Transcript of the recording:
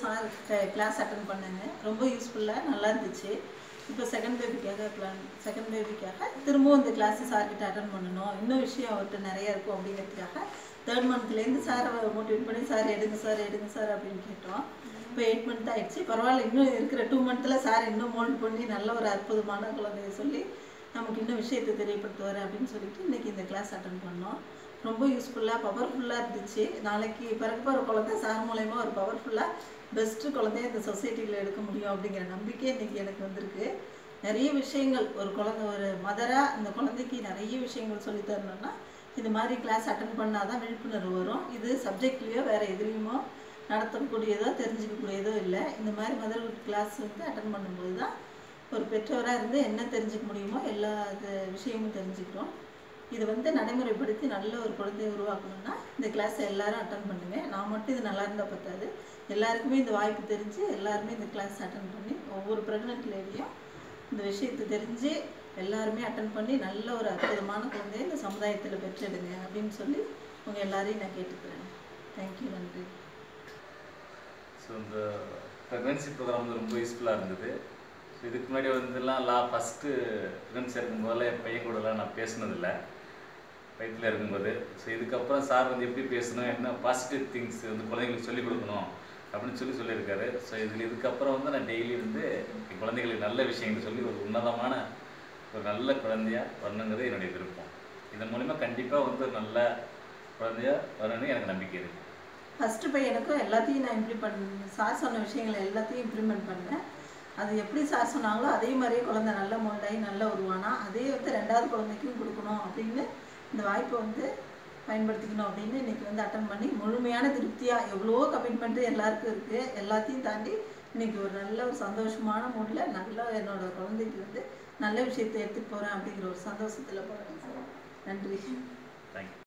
sir class attend பண்ணேங்க ரொம்ப யூஸ்ஃபுல்லாக நல்லா இருந்துச்சு இப்போ செகண்ட் பேபிக்காக பிளான் செகண்ட் பேபிக்காக திரும்பவும் இந்த கிளாஸ் சார்கிட்ட அட்டன் பண்ணணும் இன்னும் விஷயம் அவர்கிட்ட நிறைய இருக்கும் அப்படிங்கிறதுக்காக தேர்ட் மந்த்லேருந்து சாரை மோட்டிவேட் பண்ணி சார் எடுங்க சார் எடுங்க சார் அப்படின்னு கேட்டோம் இப்போ எயிட் மந்த் ஆயிடுச்சு பரவாயில்ல இன்னும் இருக்கிற டூ மந்த்தில் சார் இன்னும் மோல்ட் பண்ணி நல்ல ஒரு அற்புதமான குழந்தைய சொல்லி நமக்கு இன்னும் விஷயத்தை தெரியப்படுத்துவார் அப்படின்னு சொல்லிட்டு இன்னைக்கு இந்த கிளாஸ் அட்டன் பண்ணோம் ரொம்ப யூஸ்ஃபுல்லாக பவர்ஃபுல்லாக இருந்துச்சு நாளைக்கு பிறக்க போகிற குழந்தை சார் மூலயமா ஒரு பவர்ஃபுல்லாக பெஸ்ட்டு குழந்தைய இந்த சொசைட்டியில் எடுக்க முடியும் அப்படிங்கிற நம்பிக்கை இன்னைக்கு எனக்கு வந்திருக்கு நிறைய விஷயங்கள் ஒரு குழந்தை ஒரு மதராக இந்த குழந்தைக்கு நிறைய விஷயங்கள் சொல்லித் தரணும்னா இது மாதிரி கிளாஸ் அட்டன் பண்ணால் தான் விழிப்புணர்வு வரும் இது சப்ஜெக்ட்லேயோ வேறு எதுலேயுமோ நடத்தக்கூடியதோ தெரிஞ்சுக்கக்கூடியதோ இல்லை இந்த மாதிரி மதர்ஹுட் கிளாஸ் வந்து அட்டன் பண்ணும்போது தான் ஒரு பெற்றோராக இருந்து என்ன தெரிஞ்சுக்க முடியுமோ எல்லா இது விஷயமும் தெரிஞ்சுக்கிறோம் இது வந்து நடைமுறைப்படுத்தி நல்ல ஒரு குழந்தையை உருவாக்கணும்னா இந்த கிளாஸை எல்லாரும் அட்டன் பண்ணுங்க நான் மட்டும் இது நல்லா இருந்தால் பத்தாது எல்லாருக்குமே இந்த வாய்ப்பு தெரிஞ்சு எல்லாருமே இந்த கிளாஸ் அட்டன் பண்ணி ஒவ்வொரு ப்ரெக்னென்ட் லேடியும் இந்த விஷயத்தை தெரிஞ்சு எல்லாருமே அட்டன் பண்ணி நல்ல ஒரு அற்புதமான குழந்தையை இந்த சமுதாயத்தில் பெற்றெடுங்க அப்படின்னு சொல்லி உங்கள் எல்லாரையும் நான் கேட்டுக்கிறேன் தேங்க்யூ நன்றி ஸோ இந்த ப்ரெக்னன்சி ப்ரோக்ராம் வந்து ரொம்ப யூஸ்ஃபுல்லாக இருந்தது ஸோ இதுக்கு முன்னாடி வந்துலாம் லா ஃபஸ்ட்டு ப்ரெக்னன்சி இருக்கும்போதெல்லாம் என் பையன் கூடலாம் நான் பேசுனதில்லை வயிற்றில் இருக்கும்போது ஸோ இதுக்கப்புறம் சார் வந்து எப்படி பேசணும் என்ன பாசிட்டிவ் திங்ஸ் வந்து குழந்தைங்களுக்கு சொல்லிக் கொடுக்கணும் அப்படின்னு சொல்லி சொல்லியிருக்காரு ஸோ இதில் இதுக்கப்புறம் வந்து நான் டெய்லி வந்து என் குழந்தைகளுக்கு நல்ல விஷயங்கள் சொல்லி ஒரு உன்னதமான ஒரு நல்ல குழந்தையா வரணுங்கிறது என்னுடைய விருப்பம் இதன் மூலிமா கண்டிப்பாக வந்து ஒரு நல்ல குழந்தையா வரணும்னு எனக்கு நம்பிக்கை இருக்குது ஃபஸ்ட்டு பையனுக்கும் எல்லாத்தையும் நான் இம்ப்ளிமெண்ட் சார் சொன்ன விஷயங்களை எல்லாத்தையும் இம்ப்ளிமெண்ட் பண்ணேன் அது எப்படி சார் சொன்னாங்களோ அதே மாதிரியே குழந்தை நல்ல மோல்டாகி நல்ல உருவானா அதே வந்து ரெண்டாவது குழந்தைக்கும் கொடுக்கணும் அப்படின்னு இந்த வாய்ப்பை வந்து பயன்படுத்திக்கணும் அப்படின்னு இன்னைக்கு வந்து அட்டன் பண்ணி முழுமையான திருப்தியாக எவ்வளோ கமிட்மெண்ட்டு எல்லாருக்கும் இருக்குது எல்லாத்தையும் தாண்டி இன்னைக்கு ஒரு நல்ல ஒரு சந்தோஷமான மூடில் நல்ல என்னோட குழந்தைக்கு வந்து நல்ல விஷயத்தை எடுத்துகிட்டு போகிறேன் அப்படிங்கிற ஒரு சந்தோஷத்தில் போகிறேன் சார் நன்றி தேங்க்யூ